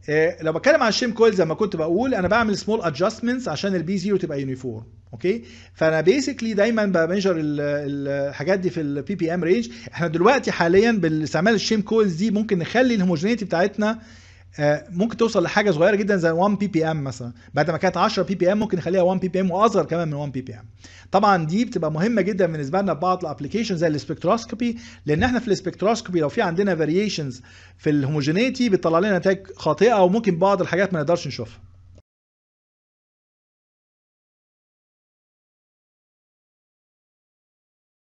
آه، لو بتكلم على الشيم كويل زي ما كنت بقول انا بعمل سمول ادجستمنتس عشان البي زيرو تبقى يونيفورم اوكي فانا بيسكلي دايما بميجر الحاجات دي في البي بي ام رينج احنا دلوقتي حاليا باستعمال الشيم كويلز دي ممكن نخلي الهوموجينيتي بتاعتنا آه، ممكن توصل لحاجه صغيره جدا زي 1 بي بي ام مثلا بعد ما كانت 10 بي بي ام ممكن نخليها 1 بي بي ام واصغر كمان من 1 بي بي ام طبعا دي بتبقى مهمه جدا بالنسبه لنا في بعض الابلكيشن زي السبكتروسكوبي لان احنا في السبكتروسكوبي لو في عندنا فاريشنز في الهوموجينيتي بتطلع لنا نتائج خاطئه او ممكن بعض الحاجات ما نقدرش نشوفها